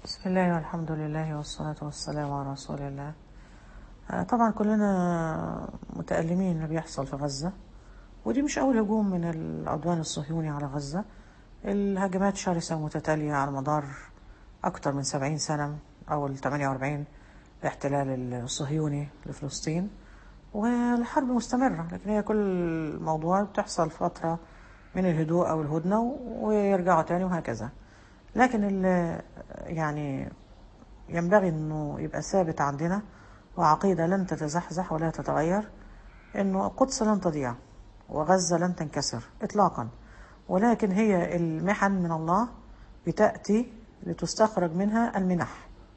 بسم الله والحمد لله والصلاة والسلام على رسول الله آه، طبعا كلنا متألمين اللي بيحصل في غزة ودي مش أول هجوم من العدوان الصهيوني على غزة الهجمات شرسة متتالية على مدار أكثر من سبعين سنة أو ال 48 الاحتلال الصهيوني لفلسطين والحرب مستمرة لكن هي كل موضوع بتحصل فترة من الهدوء أو الهدنة ويرجعوا تاني وهكذا لكن اللي يعني ينبغي انه يبقى ثابت عندنا وعقيدة لن تتزحزح ولا تتغير انه القدس لن تضيع وغزة لن تنكسر اطلاقا ولكن هي المحن من الله بتأتي لتستخرج منها المنح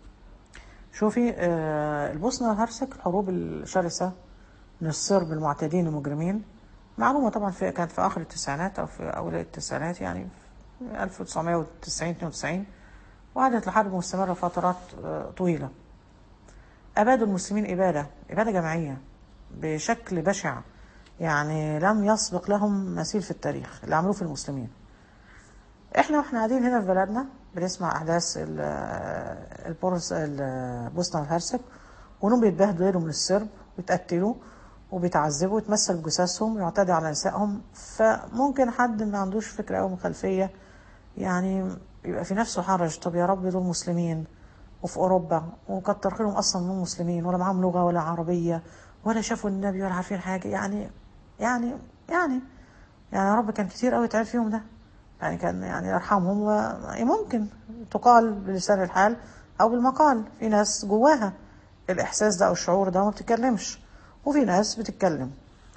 شوفي آه، البوسنة والهرسك الحروب الشرسة من الصرب المعتدين المجرمين معلومة طبعا في كانت في آخر التسعينات أو في أوائل التسعينات يعني في 1990 92 وقعدت الحرب مستمرة فترات آه، طويلة أبادوا المسلمين إبادة إبادة جماعية بشكل بشع يعني لم يسبق لهم مثيل في التاريخ اللي عملوه في المسلمين احنا واحنا قاعدين هنا في بلدنا بنسمع احداث ال- البورس البوسنه والهرسك وانهم بيتبهدلوا من السرب ويتقتلوا وبيتعذبوا ويتمثل بجثثهم ويعتدي على نسائهم فممكن حد ما عندوش فكره او خلفيه يعني يبقى في نفسه حرج طب يا رب دول مسلمين وفي اوروبا وكتر خيرهم اصلا انهم مسلمين ولا معاهم لغه ولا عربيه ولا شافوا النبي ولا عارفين حاجه يعني يعني يعني يعني يا رب كان كتير قوي تعب فيهم ده يعني كان يعني يرحمهم وممكن تقال بلسان الحال او بالمقال في ناس جواها الاحساس ده او الشعور ده وما بتتكلمش وفي ناس بتتكلم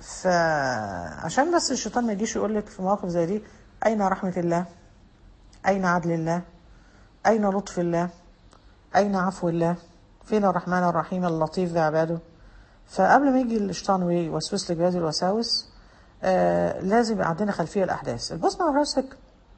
فعشان بس الشيطان ما يجيش يقول لك في مواقف زي دي اين رحمه الله اين عدل الله اين لطف الله اين عفو الله فين الرحمن الرحيم اللطيف بعباده فقبل ما يجي الشيطان ويوسوس لك بهذه الوساوس آه لازم يبقى عندنا خلفيه الاحداث البوسنه والهرسك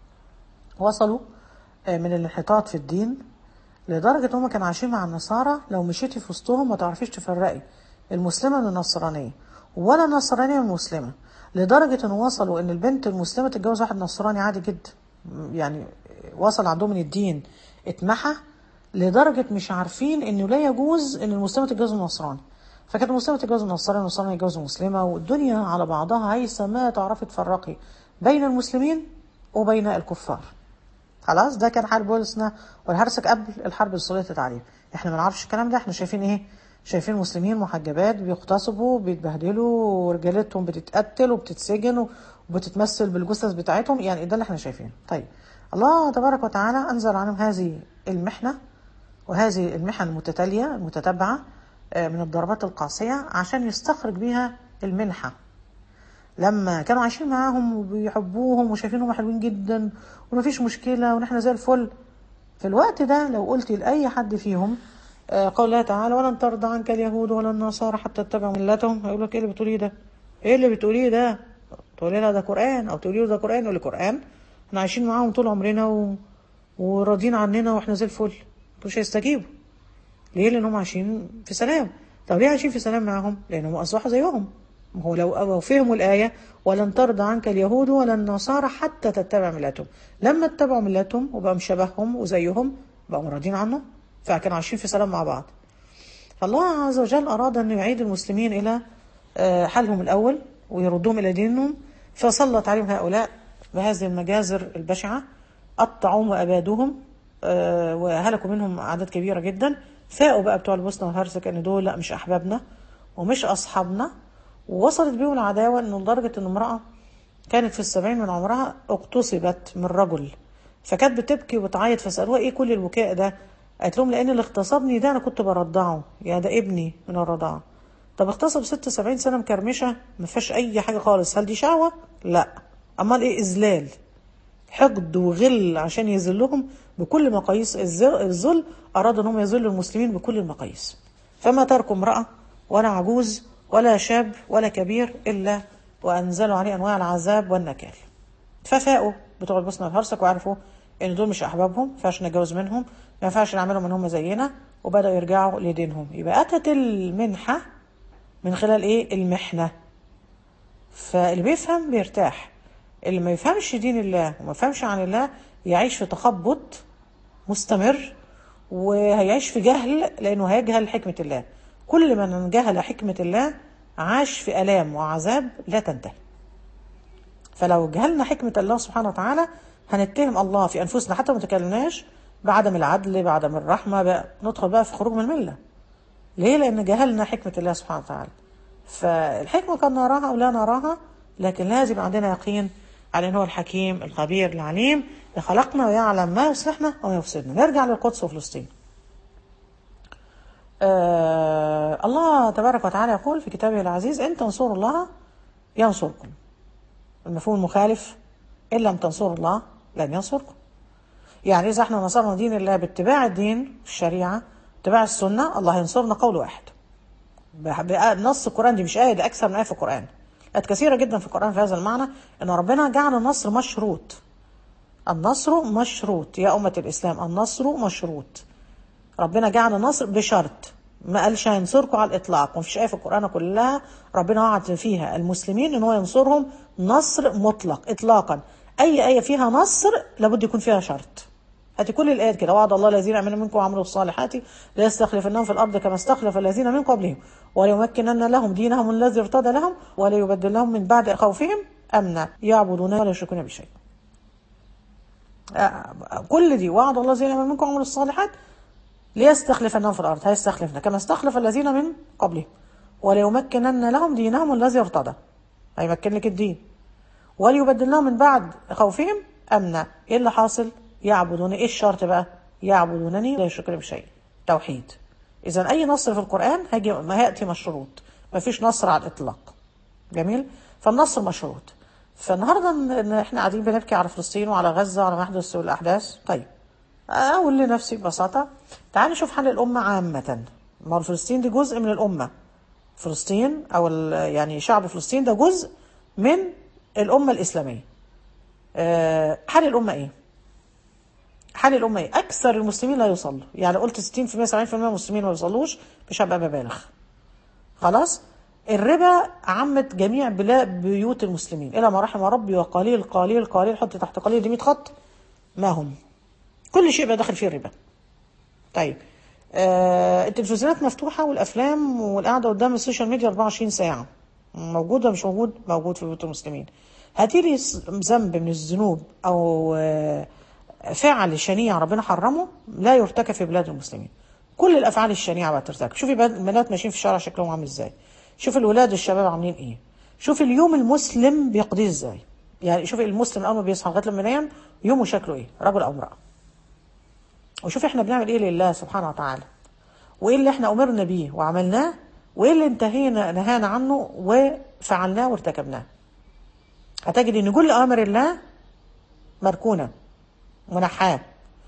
وصلوا آه من الانحطاط في الدين لدرجه ان هم كانوا عايشين مع النصارى لو مشيتي في وسطهم ما تعرفيش تفرقي المسلمه من النصرانيه ولا النصرانيه من المسلمه لدرجه ان وصلوا ان البنت المسلمه تتجوز واحد نصراني عادي جدا يعني وصل عندهم من الدين اتمحى لدرجه مش عارفين انه لا يجوز ان المسلمه تتجوز النصراني فكانت المسلمه تتجوز النصراني والنصراني يتجوز المسلمه والدنيا على بعضها هيث ما تعرفي تفرقي بين المسلمين وبين الكفار خلاص ده كان حال بولسنا والهرسك قبل الحرب اللي سلطت عليه احنا ما نعرفش الكلام ده احنا شايفين ايه شايفين مسلمين محجبات بيغتصبوا بيتبهدلوا ورجالتهم بتتقتل وبتتسجن وبتتمثل بالجثث بتاعتهم يعني ده اللي احنا شايفينه طيب الله تبارك وتعالى انزل عنهم هذه المحنه وهذه المحن المتتاليه المتتبعه آه، من الضربات القاسيه عشان يستخرج بيها المنحه لما كانوا عايشين معاهم وبيحبوهم وشايفينهم حلوين جدا ومفيش مشكله ونحن زي الفل في الوقت ده لو قلت لاي حد فيهم آه، قول الله تعالى ولن ترضى عنك اليهود ولا النصارى حتى تتبع ملتهم هيقول لك ايه اللي بتقوليه ده؟ ايه اللي بتقوليه ده؟ تقولي لها ده قران او تقولي له ده قران يقول لي قران احنا عايشين معاهم طول عمرنا و... وراضيين عننا واحنا زي الفل مش هيستجيبوا ليه؟ لانهم عايشين في سلام طب ليه عايشين في سلام معاهم؟ لانهم اصبحوا زيهم ما هو لو لو فهموا الآية ولن ترضى عنك اليهود ولا النصارى حتى تتبع ملتهم لما اتبعوا ملتهم وبقوا شبههم وزيهم بقوا راضيين عنهم فكانوا عايشين في سلام مع بعض فالله عز وجل أراد أن يعيد المسلمين إلى آه، حالهم الأول ويردهم إلى دينهم فسلط عليهم هؤلاء بهذه المجازر البشعة قطعوهم وأبادوهم آه، وهلكوا منهم أعداد كبيرة جدا فاقوا بقى بتوع البوسنة والهرسك أن دول لا مش أحبابنا ومش أصحابنا ووصلت بيهم العداوة إنه لدرجة إن امرأة كانت في السبعين من عمرها اغتصبت من رجل فكانت بتبكي وتعيط فسألوها إيه كل البكاء ده؟ قالت لهم لأن اللي اغتصبني ده أنا كنت برضعه يا ده ابني من الرضاعة طب اغتصب ست سبعين سنة مكرمشة ما فيهاش أي حاجة خالص هل دي شهوة؟ لا أمال إيه إذلال حقد وغل عشان يذلهم بكل مقاييس الز- الذل أرادوا أنهم يذلوا المسلمين بكل المقاييس فما تركوا امرأة ولا عجوز ولا شاب ولا كبير إلا وأنزلوا عليه أنواع العذاب والنكال ففاقوا بتوع البوسنة والهرسك وعرفوا إن دول مش أحبابهم ما ينفعش نتجوز منهم ما ينفعش نعملهم إن هم زينا وبدأوا يرجعوا لدينهم يبقى أتت المنحة من خلال إيه المحنة فاللي بيفهم بيرتاح اللي ما يفهمش دين الله وما يفهمش عن الله يعيش في تخبط مستمر وهيعيش في جهل لانه هيجهل حكمه الله كل من جهل حكمه الله عاش في الام وعذاب لا تنتهي فلو جهلنا حكمه الله سبحانه وتعالى هنتهم الله في انفسنا حتى ما تكلمناش بعدم العدل بعدم الرحمه بقى ندخل بقى في خروج من المله ليه لان جهلنا حكمه الله سبحانه وتعالى فالحكمه قد نراها او لا نراها لكن لازم يبقى عندنا يقين على ان هو الحكيم الخبير العليم اللي خلقنا ويعلم ما يصلحنا وما يفسدنا نرجع للقدس وفلسطين آه الله تبارك وتعالى يقول في كتابه العزيز ان تنصروا الله ينصركم المفهوم المخالف ان لم تنصروا الله لن ينصركم يعني اذا احنا نصرنا دين الله باتباع الدين الشريعه اتباع السنه الله ينصرنا قول واحد نص القران دي مش ايه ده اكثر من ايه في القران آيات كثيرة جدا في القرآن في هذا المعنى أن ربنا جعل النصر مشروط النصر مشروط يا أمة الإسلام النصر مشروط ربنا جعل النصر بشرط ما قالش هينصركم على الإطلاق ومفيش آية في القرآن كلها ربنا وعد فيها المسلمين أن هو ينصرهم نصر مطلق إطلاقا أي آية فيها نصر لابد يكون فيها شرط هاتي كل الآيات كده وعد الله الذين آمنوا منكم وعملوا الصالحات ليستخلفنهم في الأرض كما استخلف الذين من قبلهم وليمكنن لهم دينهم الذي ارتضى لهم وليبدلهم من بعد خوفهم أمنا يعبدون ولا يشركون بشيء كل دي وعد الله الذين آمنوا منكم وعملوا الصالحات ليستخلفنهم في الأرض هيستخلفنا كما استخلف الذين من قبلهم وليمكنن لهم دينهم الذي ارتضى هيمكن لك الدين وليبدلنهم من بعد خوفهم أمنا إيه اللي حاصل يعبدون ايه الشرط بقى يعبدونني لا يشركون بشيء توحيد اذا اي نصر في القران هيجي ما ياتي مشروط ما فيش نصر على الاطلاق جميل فالنصر مشروط فالنهارده ان احنا قاعدين بنبكي على فلسطين وعلى غزه وعلى ما يحدث والاحداث طيب اقول لنفسي ببساطه تعالي نشوف حال الامه عامه ما هو فلسطين دي جزء من الامه فلسطين او يعني شعب فلسطين ده جزء من الامه الاسلاميه حال الامه ايه حال الأمة إيه؟ أكثر المسلمين لا يصلوا يعني قلت 60% 70% مسلمين ما يصلوش مش هبقى ببالغ خلاص الربا عمت جميع بلاد بيوت المسلمين إلى ما رحم ربي وقليل قليل قليل حط تحت قليل دي 100 خط ما هم كل شيء بقى داخل فيه الربا طيب آه التلفزيونات مفتوحة والأفلام والقعدة قدام السوشيال ميديا 24 ساعة موجودة مش موجود موجود في بيوت المسلمين هاتيلي ذنب من الذنوب أو آه فعل شنيع ربنا حرمه لا يرتكب في بلاد المسلمين كل الافعال الشنيعه بقى ترتكب شوفي البنات ماشيين في الشارع شكلهم عامل ازاي شوفي الولاد الشباب عاملين ايه شوفي اليوم المسلم بيقضيه ازاي يعني شوفي المسلم اول ما بيصحى لغايه لما ينام يومه شكله ايه رجل او امراه وشوفي احنا بنعمل ايه لله سبحانه وتعالى وايه اللي احنا امرنا بيه وعملناه وايه اللي انتهينا نهانا عنه وفعلناه وارتكبناه هتجد ان كل اوامر الله مركونه منحاه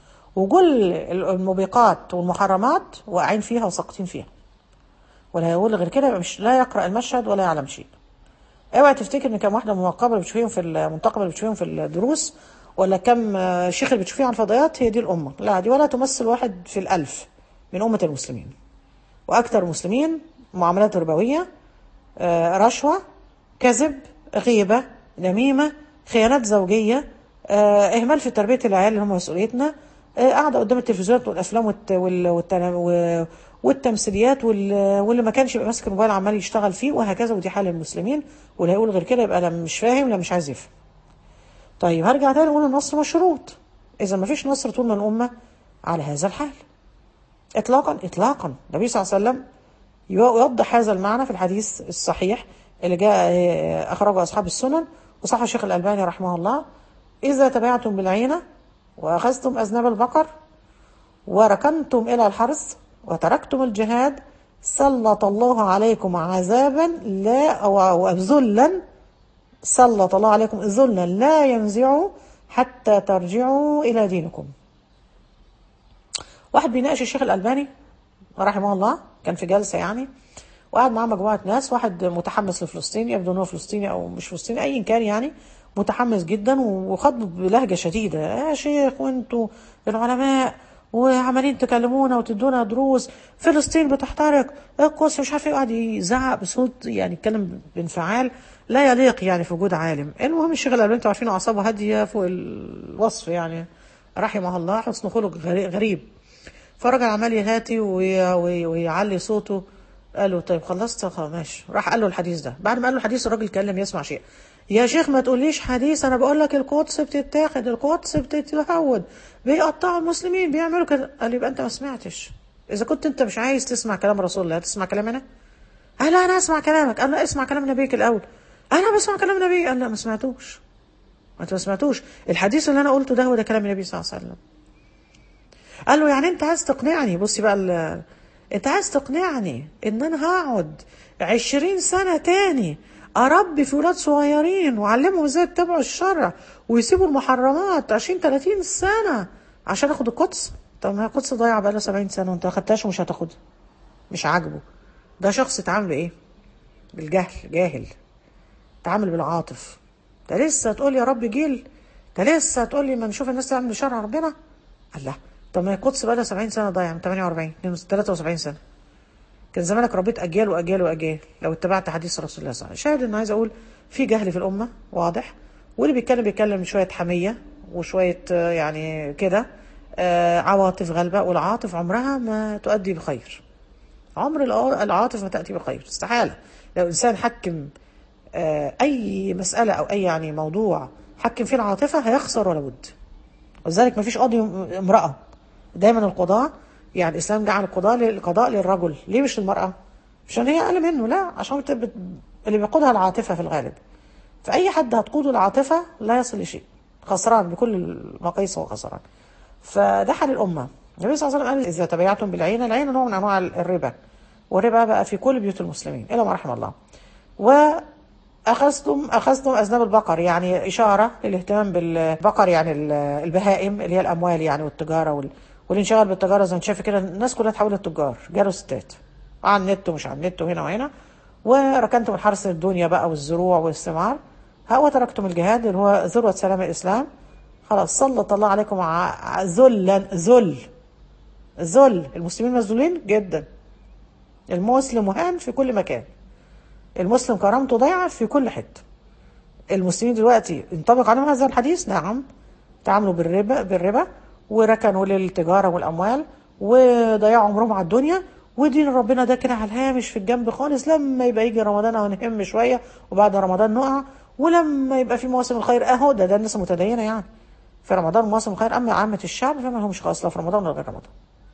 وكل الموبقات والمحرمات واقعين فيها وساقطين فيها ولا يقول غير كده مش لا يقرا المشهد ولا يعلم شيء اوعى تفتكر ان كم واحده منقبه اللي بتشوفيهم في المنتقبه اللي بتشوفيهم في الدروس ولا كم شيخ اللي بتشوفيه على الفضائيات هي دي الامه لا دي ولا تمثل واحد في الالف من امه المسلمين واكثر المسلمين معاملات ربويه رشوه كذب غيبه نميمه خيانات زوجيه اهمال في تربيه العيال اللي هم مسؤوليتنا قاعده قدام التلفزيونات والافلام والت... وال... والت... والتمثيليات وال... واللي ما كانش يبقى ماسك الموبايل عمال يشتغل فيه وهكذا ودي حال المسلمين واللي هيقول غير كده يبقى لا مش فاهم لا مش عايز يفهم طيب هرجع تاني اقول النصر مشروط اذا ما فيش نصر طول ما الامه على هذا الحال اطلاقا اطلاقا النبي صلى الله عليه وسلم يوضح هذا المعنى في الحديث الصحيح اللي جاء اخرجه اصحاب السنن وصححه الشيخ الالباني رحمه الله إذا تبعتم بالعينة وأخذتم أذناب البقر وركنتم إلى الحرث وتركتم الجهاد سلط الله عليكم عذابا لا أو ذلا سلط الله عليكم ذلا لا ينزع حتى ترجعوا إلى دينكم واحد بيناقش الشيخ الألباني رحمه الله كان في جلسة يعني وقعد معاه مجموعة ناس واحد متحمس لفلسطين يبدو أنه فلسطيني أو مش فلسطيني أيا كان يعني متحمس جدا وخطب بلهجة شديدة يا شيخ وانتوا العلماء وعمالين تكلمونا وتدونا دروس فلسطين بتحترق القدس مش عارف ايه قاعد يزعق بصوت يعني يتكلم بانفعال لا يليق يعني في وجود عالم المهم الشيخ الالباني انتوا عارفين اعصابه هاديه فوق الوصف يعني رحمه الله حسن خلق غريب فالراجل عمال يهاتي وي- وي- ويعلي صوته قال له طيب خلصت خلاص ماشي راح قال له الحديث ده بعد ما قال له الحديث الراجل كلم يسمع شيء يا شيخ ما تقوليش حديث انا بقول لك القدس بتتاخد القدس بتتهود بيقطعوا المسلمين بيعملوا كده قال لي يبقى انت ما سمعتش اذا كنت انت مش عايز تسمع كلام رسول الله تسمع كلام انا قال لا انا اسمع كلامك قال لا اسمع كلام نبيك الاول انا بسمع كلام نبي قال لا ما سمعتوش ما انت ما سمعتوش الحديث اللي انا قلته ده هو ده كلام النبي صلى الله عليه وسلم قال له يعني انت عايز تقنعني بصي بقى ال- انت عايز تقنعني ان انا هقعد عشرين سنة تاني اربي في ولاد صغيرين واعلمهم ازاي يتبعوا الشرع ويسيبوا المحرمات عشرين تلاتين سنة عشان اخد القدس طب ما هي القدس ضايعة بقالها سبعين سنة وانت ما خدتهاش ومش هتاخدها مش عاجبه ده شخص اتعامل بايه بالجهل جاهل تعامل بالعاطف انت لسه تقول يا رب جيل انت لسه تقول لي ما نشوف الناس تعمل بشرع ربنا الله طب ما هي القدس بقى لها 70 سنه ضايعه من 48 73 سنه كان زمانك ربيت اجيال واجيال واجيال لو اتبعت حديث رسول الله صلى الله عليه وسلم شاهد ان عايز اقول في جهل في الامه واضح واللي بيتكلم بيتكلم شويه حميه وشويه آه، يعني كده آه، عواطف غالبه والعاطف عمرها ما تؤدي بخير عمر الع- العاطف ما تأتي بخير استحالة لو إنسان حكم آه، أي مسألة أو أي يعني موضوع حكم فيه العاطفة هيخسر ولا بد ولذلك ما فيش قاضي امرأة دايما القضاء يعني الإسلام جعل القضاء القضاء للرجل ليه مش للمرأة؟ عشان هي أقل منه لا عشان بت- بت- اللي بيقودها العاطفة في الغالب فأي حد هتقوده العاطفة لا يصل لشيء خسران بكل المقاييس هو خسران فده حال الأمة النبي صلى الله عليه وسلم قال إذا تبايعتم بالعين العين نوع من أنواع الربا والربا بقى في كل بيوت المسلمين إلا ما رحم الله وأخذتم أخذتم أذناب البقر يعني إشارة للاهتمام بالبقر يعني ال- البهائم اللي هي الأموال يعني والتجارة وال... والانشغال بالتجارة زي ما انت شايف كده الناس كلها تحولت تجار جالوا ستات على النت ومش على النت وهنا وهنا وركنتم الحرث الدنيا بقى والزروع والثمار ها وتركتم الجهاد اللي هو ذروة سلام الإسلام خلاص سلط الله عليكم ع- ذلا ذل ذل المسلمين مذلولين جدا المسلم مهان في كل مكان المسلم كرامته ضايعة في كل حتة المسلمين دلوقتي ينطبق عليهم هذا الحديث نعم تعاملوا بالربا بالربا وركنوا للتجارة والأموال وضيعوا عمرهم على الدنيا ودين ربنا ده كده على الهامش في الجنب خالص لما يبقى يجي رمضان أو نهم شوية وبعد رمضان نقع ولما يبقى في مواسم الخير أهو ده ده الناس المتدينة يعني في رمضان مواسم الخير أما عامة الشعب فما لهمش خالص لا في رمضان ولا غير رمضان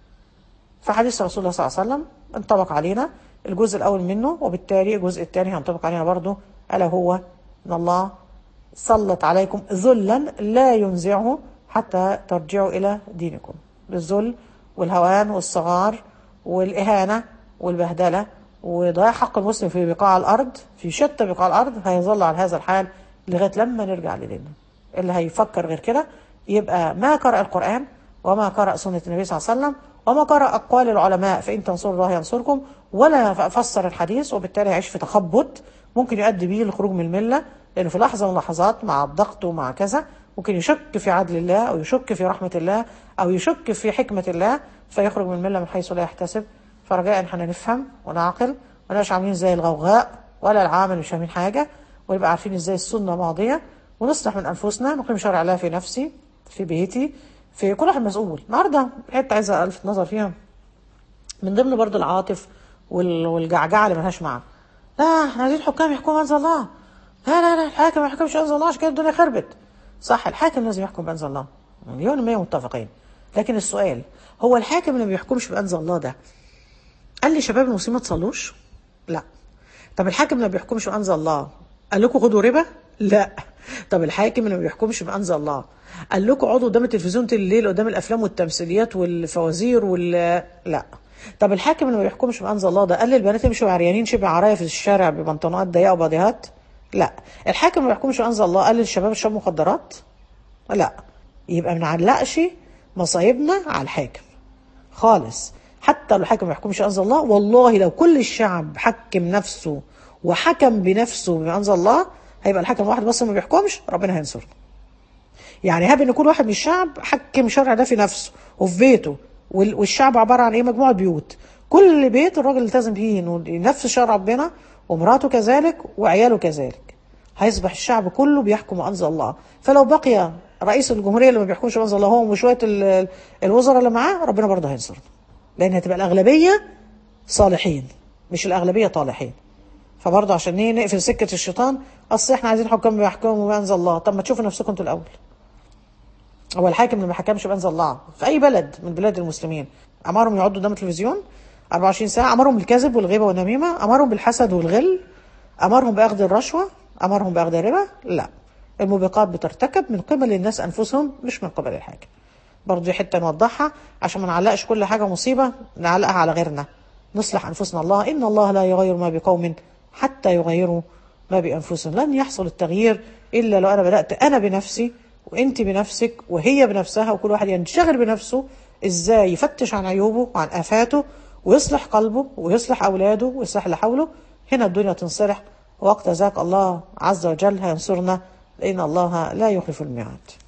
فحديث رسول الله صلى الله عليه وسلم انطبق علينا الجزء الأول منه وبالتالي الجزء الثاني هينطبق علينا برضه ألا هو أن الله سلط عليكم ذلا لا ينزعه حتى ترجعوا إلى دينكم بالذل والهوان والصغار والإهانة والبهدلة وضياع حق المسلم في بقاع الأرض في شتى بقاع الأرض هيظل على هذا الحال لغاية لما نرجع لديننا اللي هيفكر غير كده يبقى ما قرأ القرآن وما قرأ سنة النبي صلى الله عليه وسلم وما قرأ أقوال العلماء فإن تنصروا الله ينصركم ولا فسر الحديث وبالتالي هيعيش في تخبط ممكن يؤدي به للخروج من الملة لأنه في لحظة من اللحظات مع الضغط ومع كذا ممكن يشك في عدل الله أو يشك في رحمة الله أو يشك في حكمة الله فيخرج من الملة من حيث لا يحتسب فرجاء احنا نفهم ونعقل ونبقاش عاملين زي الغوغاء ولا العامل مش فاهمين حاجة ونبقى عارفين ازاي السنة ماضية ونصلح من أنفسنا نقيم شرع الله في نفسي في بيتي في كل واحد مسؤول النهارده حته عايزه الفت نظر فيها من ضمن برضه العواطف وال- والجعجعه اللي ملهاش معنى لا احنا عايزين الحكام يحكموا انزل الله لا لا لا الحاكم ما يحكمش انزل الله عشان كده الدنيا خربت صح الحاكم لازم يحكم بانزل الله مليون المية متفقين لكن السؤال هو الحاكم اللي ما بيحكمش بانزل الله ده قال لي شباب المسلمين ما تصلوش لا طب الحاكم اللي ما بيحكمش بانزل الله قال لكم خدوا ربا لا طب الحاكم اللي ما بيحكمش بانزل الله قال لكم اقعدوا قدام التلفزيون طول الليل قدام الافلام والتمثيليات والفوازير وال لا طب الحاكم اللي ما بيحكمش بانزل الله ده قال للبنات يمشوا عريانين شبه عرايا في الشارع ببنطلونات ضيقه وباديهات لا الحاكم اللي ما بيحكمش بانزل الله قال للشباب اشربوا مخدرات لا يبقى ما نعلقش مصايبنا على الحاكم خالص حتى لو الحاكم ما يحكمش انزل الله والله لو كل الشعب حكم نفسه وحكم بنفسه بما انزل الله هيبقى الحاكم واحد بس ما بيحكمش ربنا هينصره يعني هاب ان كل واحد من الشعب حكم شرع ده في نفسه وفي بيته وال- والشعب عباره عن ايه مجموعه بيوت كل بيت الراجل التزم فيه انه ينفذ شرع ربنا ومراته كذلك وعياله كذلك هيصبح الشعب كله بيحكم انزل الله فلو بقي رئيس الجمهوريه اللي ما بيحكمش بانزل الله هو وشويه ال- الوزراء اللي معاه ربنا برضه هينصرنا لان هتبقى الاغلبيه صالحين مش الاغلبيه طالحين فبرضه عشان ايه نقفل سكه الشيطان اصل احنا عايزين حكام بيحكموا بانزل الله طب ما تشوفوا نفسكم انتوا الاول هو الحاكم اللي ما حكمش بانزل الله في اي بلد من بلاد المسلمين امرهم يقعدوا قدام التلفزيون 24 ساعه امرهم بالكذب والغيبه والنميمه امرهم بالحسد والغل امرهم باخذ الرشوه امرهم باخذ الربا لا الموبقات بترتكب من قبل الناس انفسهم مش من قبل الحاكم برضه دي حته نوضحها عشان ما نعلقش كل حاجه مصيبه نعلقها على غيرنا نصلح انفسنا الله ان الله لا يغير ما بقوم حتى يغيروا ما بانفسهم لن يحصل التغيير الا لو انا بدات انا بنفسي وانت بنفسك وهي بنفسها وكل واحد ينشغل بنفسه ازاي يفتش عن عيوبه وعن افاته ويصلح قلبه ويصلح اولاده ويصلح اللي حوله هنا الدنيا تنصلح وقت ذاك الله عز وجل هينصرنا لان الله لا يخلف الميعاد